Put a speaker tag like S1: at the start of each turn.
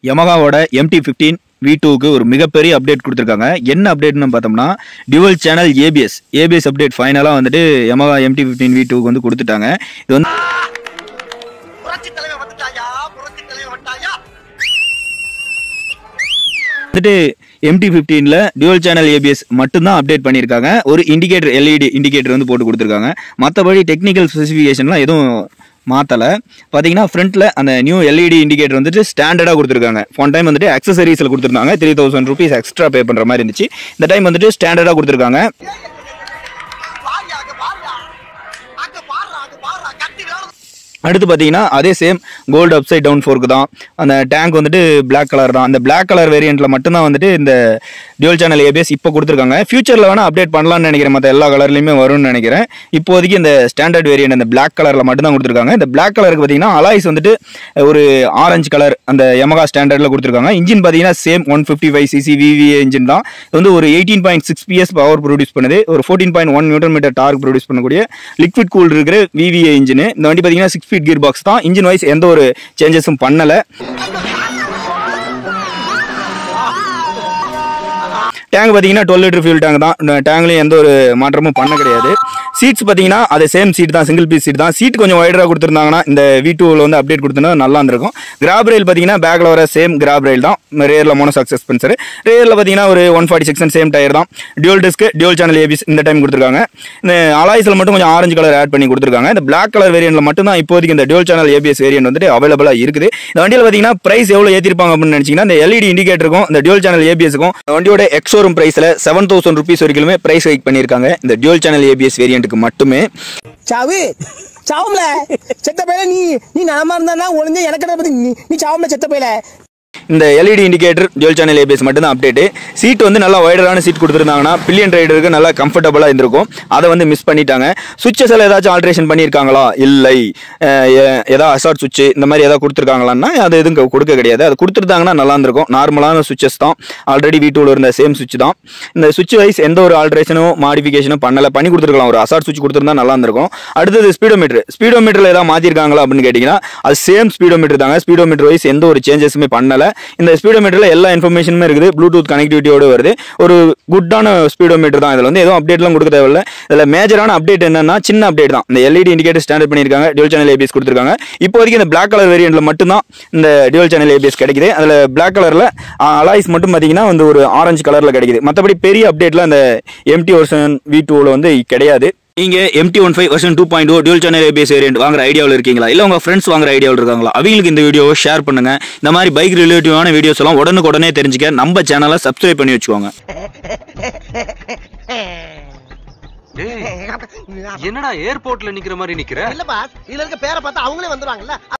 S1: யமகாவோட empty fifteen we டூக்கு ஒரு மிகப்பெரிய அப்டேட் கொடுத்துருக்காங்க என்ன அப்டேட்னு பார்த்தோம்னா dual channel ABS ABS update ஃபைனலாக வந்துட்டு யமகா எம்டி ஃபிஃப்டீன் வி டூக்கு வந்து கொடுத்துட்டாங்க இது வந்து
S2: புரட்சி தலைவர் வந்துட்டாயா புரட்சி தலைவர் வந்துட்டாயா
S1: வந்துட்டு எம்டி ஃபிஃப்டீனில் டியூவல் சேனல் ஏபிஎஸ் மட்டும்தான் அப்டேட் பண்ணியிருக்காங்க ஒரு இண்டிகேட்டர் எல்இடி இண்டிகேட்டர் வந்து போட்டு கொடுத்துருக்காங்க மற்றபடி டெக்னிக்கல் ஸ்பெசிஃபிகேஷன்லாம் எதுவும் மாற்றலை பார்த்தீங்கன்னா ஃப்ரண்ட்டில் அந்த நியூ எல்இடி இண்டிகேட்டர் வந்துட்டு ஸ்டாண்டர்டாக கொடுத்துருக்காங்க போன டைம் வந்துட்டு அக்சசரிஸில் கொடுத்துருந்தாங்க three thousand rupees extra pay பண்ணுற மாதிரி இருந்துச்சு இந்த டைம் வந்துட்டு ஸ்டாண்டர்டாக கொடுத்துருக்காங்க
S2: வாரியா அங்க பாருடா அங்க பாருடா அங்க பாருடா கட்டி வேணும்
S1: அடுத்து பார்த்தீங்கன்னா அதே சேம் கோல்டு அப்சைட் டவுன் ஃபோர்க்கு தான் அந்த டேங்க் வந்துட்டு Black கலர் தான் அந்த Black கலர் வேரியண்ட்டில் மட்டும்தான் வந்துட்டு இந்த டியூல் சேனல் ஏபிஎஸ் இப்போ கொடுத்துருக்காங்க ஃபியூச்சரில் வேணால் அப்டேட் பண்ணலாம்னு நினைக்கிறேன் மற்ற எல்லா கலர்லையுமே வரும்னு நினைக்கிறேன் இப்போதைக்கு இந்த ஸ்டாண்டர்ட் வேரியண்ட் அந்த Black கலரில் மட்டும்தான் கொடுத்துருக்காங்க இந்த Black கலருக்கு பார்த்தீங்கன்னா அலாய்ஸ் வந்துட்டு ஒரு ஆரஞ்சு கலர் அந்த Yamaha ஸ்டாண்டர்டில் கொடுத்துருக்காங்க இன்ஜின் பார்த்தீங்கன்னா same one fifty five CC VVA engine தான் இது வந்து ஒரு eighteen point six PS power produce பண்ணுது ஒரு fourteen point one newton metre torque produce பண்ணக்கூடிய லிக்விட் கூல் இருக்கிற விவிஏ இன்ஜின் இந்த வண்டி பார்த்தீங்கன்னா சிக்ஸ் ஃபீட் கியர் பாக்ஸ் தான் இன்ஜின் வைஸ் எந்த ஒரு சேஞ்சஸும் பண்ணலை டேங்க் பார்த்தீங்கன்னா டுவெல் லிட்டர் ஃபியூல் டேங்க் தான் டேங்க்லையும் எந்த ஒரு மாற்றமும் பண்ண கிடையாது சீட்ஸ் பார்த்தீங்கன்னா அது சேம் சீட் தான் சிங்கிள் பீஸ் சீட் தான் சீட் கொஞ்சம் வைடராக கொடுத்துருந்தாங்கன்னா இந்த வி டூவில் வந்து அப்டேட் கொடுத்தனா நல்லா இருந்திருக்கும் கிராப் ரயில் பார்த்தீங்கன்னா பேக்கில் வர சேம் கிராப் ரயில் தான் ரேரில் மோனோசாக் சஸ்பென்சர் ரேரில் பார்த்தீங்கன்னா ஒரு one forty six same tyre தான் dual disc dual channel ABS இந்த டைம் கொடுத்துருக்காங்க இந்த அலாய்ஸில் மட்டும் கொஞ்சம் ஆரஞ்சு கலர் ஆட் பண்ணி கொடுத்துருக்காங்க இந்த பிளாக் கலர் வேரியண்ட்டில் மட்டும் தான் இப்போதைக்கு இந்த டியூல் சேனல் ஏபிஎஸ் வேரியன்ட் வந்துட்டு அவைலபிளாக இருக்குது இந்த வண்டியில் பார்த்தீங்கன்னா பிரைஸ் எவ்வளோ ஏற்றிருப்பாங்க அப்படின்னு நினச்சிங்கன்னா இந்த எல்இடி இண்டிகேட்டருக்கும் இந்த டியூல் சேனல் ஏபிஎஸ்க்கும் வண்டியோட எக்ஸோரூம் பிரைஸில் செவன் தௌசண்ட் ருபீஸ் வரைக்குமே பிரைஸ் ஹைக் பண்ணியிருக்காங்க இந்த டியூல் சேனல் ஏபிஎஸ் வேரியண்ட்டுக்கு மட்டுமே
S3: சாவு சாவும்ல செத்த பையல நீ நீ நலமா இருந்தா ஒளிஞ்ச எனக்கு பத்தி நீ நீ சாவும்ல செத்த பையல
S1: இந்த LED indicator dual channel ABS மட்டும் தான் அப்டேட்டு சீட் வந்து நல்லா வைடரான சீட் கொடுத்துருந்தாங்கன்னா பில்லியன் ரைடருக்கு நல்லா கம்ஃபர்டபுளாக இருந்திருக்கும் அதை வந்து மிஸ் பண்ணிட்டாங்க சுவிட்சஸ் எல்லாம் ஏதாச்சும் ஆல்ட்ரேஷன் பண்ணியிருக்காங்களா இல்லை அஹ் எ- ஏதாவது அசார்ட் சுவிட்ச் இந்த மாதிரி ஏதாவது கொடுத்துருக்காங்களான்னா அது எதுவும் க- கொடுக்க கிடையாது அது கொடுத்துருந்தாங்கன்னா நல்லா இருந்திருக்கும் நார்மலான சுவிச்சஸ் தான் ஆல்ரெடி வீட்டூவில் இருந்த சேம் சுவிட்ச் தான் இந்த சுவிட்ச் வைஸ் எந்த ஒரு ஆல்ட்ரேஷனும் மாடிஃபிகேஷனும் பண்ணல பண்ணி கொடுத்துருக்கலாம் ஒரு அசார்ட் சுவிட்ச் கொடுத்துருந்தா நல்லா இருந்திருக்கும் அடுத்தது ஸ்பீடோமீட்டர் ஸ்பீடோமீட்டரில் ஏதாவது மாற்றிருக்காங்களா அப்படின்னு கேட்டிங்கன்னா அது சேம் ஸ்பீடோமீட்டர் தாங்க ஸ்பீடோமீட்டர் வைஸ் எந்த ஒரு சேஞ்சஸுமே பண்ணல இந்த ஸ்பீடோமீட்டரில் எல்லா இன்ஃபர்மேஷனுமே இருக்குது ப்ளூடூத் கனெக்டிவிட்டியோட வருது ஒரு குட்டான ஸ்பீடோமீட்டர் தான் இதில் வந்து எதுவும் அப்டேட்லாம் கொடுக்க தேவையில்ல இதில் மேஜரான அப்டேட் என்னன்னா சின்ன அப்டேட் தான் இந்த எல்இடி இண்டிகேட்டர் ஸ்டாண்டர்ட் பண்ணியிருக்காங்க டியூல் சேனல் ஏபிஎஸ் கொடுத்துருக்காங்க இப்போதைக்கு இந்த Black கலர் வேரியண்ட்டில் மட்டும்தான் இந்த டியூல் சேனல் ஏபிஎஸ் கிடைக்குது அதில் Black கலரில் அலாய்ஸ் மட்டும் பார்த்தீங்கன்னா வந்து ஒரு ஆரஞ்சு கலரில் கிடைக்குது மற்றபடி பெரிய அப்டேட்லாம் இந்த எம்டி வெர்ஷன் வி டூவில் வந்து கிடையாது நீங்க MT one five version two point O dual channel ABS variant வாங்குற ஐடியாவில் இருக்கீங்களா இல்லை உங்க ஃப்ரெண்ட்ஸ் வாங்குற ஐடியாவில் இருக்காங்களா அவங்களுக்கு இந்த வீடியோவை ஷேர் பண்ணுங்க இந்த மாதிரி பைக் ரிலேட்டிவான வீடியோஸ் எல்லாம் உடனுக்குடனே தெரிஞ்சுக்க நம்ம சேனலை சப்ஸ்கிரைப் பண்ணி வச்சுக்கோங்க
S4: டேய் என்னடா ஏர்போர்ட்ல நிக்கிற மாதிரி நிக்கிற
S2: இல்ல பாஸ் இதுல இருக்க பேரை பார்த்தா அவங்களே வந்துருவாங்கல்ல